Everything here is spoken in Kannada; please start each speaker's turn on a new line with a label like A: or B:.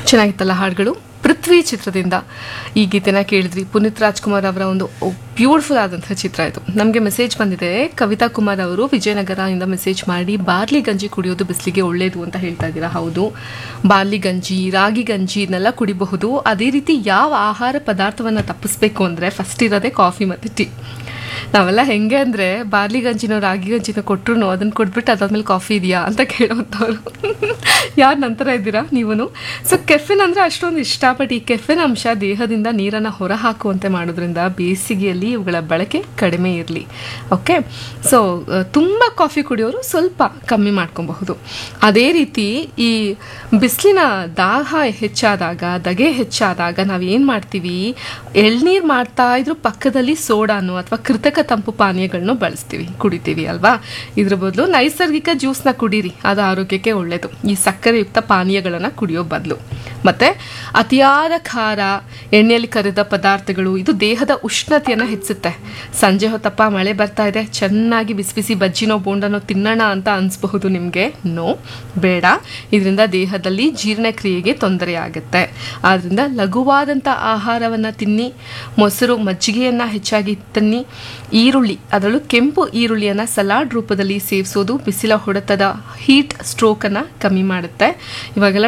A: ಚೆನ್ನಾಗಿತ್ತಲ್ಲ ಹಾಡುಗಳು ಪೃಥ್ವಿ ಚಿತ್ರದಿಂದ ಈ ಗೀತೆನ ಕೇಳಿದ್ವಿ ಪುನೀತ್ ರಾಜ್ಕುಮಾರ್ ಅವರ ಒಂದು ಬ್ಯೂಟಿಫುಲ್ ಆದಂತಹ ಚಿತ್ರ ಇದು ನಮಗೆ ಮೆಸೇಜ್ ಬಂದಿದೆ ಕವಿತಾ ಕುಮಾರ್ ಅವರು ವಿಜಯನಗರದಿಂದ ಮೆಸೇಜ್ ಮಾಡಿ ಬಾರ್ಲಿ ಗಂಜಿ ಕುಡಿಯೋದು ಬಿಸಿಲಿಗೆ ಒಳ್ಳೆಯದು ಅಂತ ಹೇಳ್ತಾ ಇದ್ದೀರಾ ಹೌದು ಬಾರ್ಲಿ ಗಂಜಿ ರಾಗಿ ಗಂಜಿ ಇದನ್ನೆಲ್ಲ ಕುಡಿಬಹುದು ಅದೇ ರೀತಿ ಯಾವ ಆಹಾರ ಪದಾರ್ಥವನ್ನು ತಪ್ಪಿಸ್ಬೇಕು ಅಂದರೆ ಫಸ್ಟ್ ಇರೋದೇ ಕಾಫಿ ಮತ್ತು ಟೀ ನಾವೆಲ್ಲ ಹೆಂಗೆ ಅಂದರೆ ಬಾರ್ಲಿ ಗಂಜಿನೋ ರಾಗಿ ಗಂಜಿನೋ ಕೊಟ್ಟರು ಅದನ್ನು ಕೊಟ್ಬಿಟ್ಟು ಅದಾದ್ಮೇಲೆ ಕಾಫಿ ಇದೆಯಾ ಅಂತ ಕೇಳೋಂಥವ್ರು ಯಾರು ನಂತರ ಇದ್ದೀರಾ ನೀವೂ ಸೊ ಕೆಫಿನ್ ಅಂದರೆ ಅಷ್ಟೊಂದು ಇಷ್ಟ ಬಟ್ ಈ ಕೆಫಿನ್ ಅಂಶ ದೇಹದಿಂದ ನೀರನ್ನು ಹೊರಹಾಕುವಂತೆ ಮಾಡೋದ್ರಿಂದ ಬೇಸಿಗೆಯಲ್ಲಿ ಇವುಗಳ ಬಳಕೆ ಕಡಿಮೆ ಇರಲಿ ಓಕೆ ಸೊ ತುಂಬ ಕಾಫಿ ಕುಡಿಯೋರು ಸ್ವಲ್ಪ ಕಮ್ಮಿ ಮಾಡ್ಕೊಬಹುದು ಅದೇ ರೀತಿ ಈ ಬಿಸಿಲಿನ ದಾಹ ಹೆಚ್ಚಾದಾಗ ದಗೆ ಹೆಚ್ಚಾದಾಗ ನಾವು ಏನು ಮಾಡ್ತೀವಿ ಎಳ್ನೀರು ಮಾಡ್ತಾ ಇದ್ರು ಪಕ್ಕದಲ್ಲಿ ಸೋಡಾನು ಅಥವಾ ಕೃತಕ ತಂಪು ಪಾನೀಯಗಳನ್ನು ಬಳಸ್ತೀವಿ ಕುಡಿತೀವಿ ಅಲ್ವಾ ಇದ್ರ ಬದಲು ನೈಸರ್ಗಿಕ ಜ್ಯೂಸ್ನ ಕುಡೀರಿ ಅದು ಆರೋಗ್ಯಕ್ಕೆ ಒಳ್ಳೆಯದು ಈ ಸಕ್ಕರೆಯುಕ್ತ ಪಾನೀಯಗಳನ್ನು ಕುಡಿಯೋ ಬದಲು ಮತ್ತು ಅತಿಯಾದ ಖಾರ ಎಣ್ಣೆಯಲ್ಲಿ ಕರಿದ ಪದಾರ್ಥಗಳು ಇದು ದೇಹದ ಉಷ್ಣತೆಯನ್ನು ಹೆಚ್ಚುತ್ತೆ ಸಂಜೆ ಹೊತ್ತಪ್ಪ ಮಳೆ ಬರ್ತಾ ಇದೆ ಚೆನ್ನಾಗಿ ಬಿಸಿ ಬಿಸಿ ಬಜ್ಜಿನೋ ಬೋಂಡನೋ ತಿನ್ನೋಣ ಅಂತ ಅನಿಸ್ಬಹುದು ನಿಮಗೆ ನೋ ಬೇಡ ಇದರಿಂದ ದೇಹದಲ್ಲಿ ಜೀರ್ಣಕ್ರಿಯೆಗೆ ತೊಂದರೆ ಆಗುತ್ತೆ ಆದ್ದರಿಂದ ಲಘುವಾದಂಥ ಆಹಾರವನ್ನು ತಿನ್ನಿ ಮೊಸರು ಮಜ್ಜಿಗೆಯನ್ನು ಹೆಚ್ಚಾಗಿ ತಿನ್ನಿ ಈರುಳ್ಳಿ ಅದರಲ್ಲೂ ಕೆಂಪು ಈರುಳ್ಳಿಯನ್ನು ಸಲಾಡ್ ರೂಪದಲ್ಲಿ ಸೇವಿಸೋದು ಬಿಸಿಲ ಹೊಡೆತದ ಹೀಟ್ ಸ್ಟ್ರೋಕನ್ನು ಕಮ್ಮಿ ಮಾಡುತ್ತೆ ಇವಾಗೆಲ್ಲ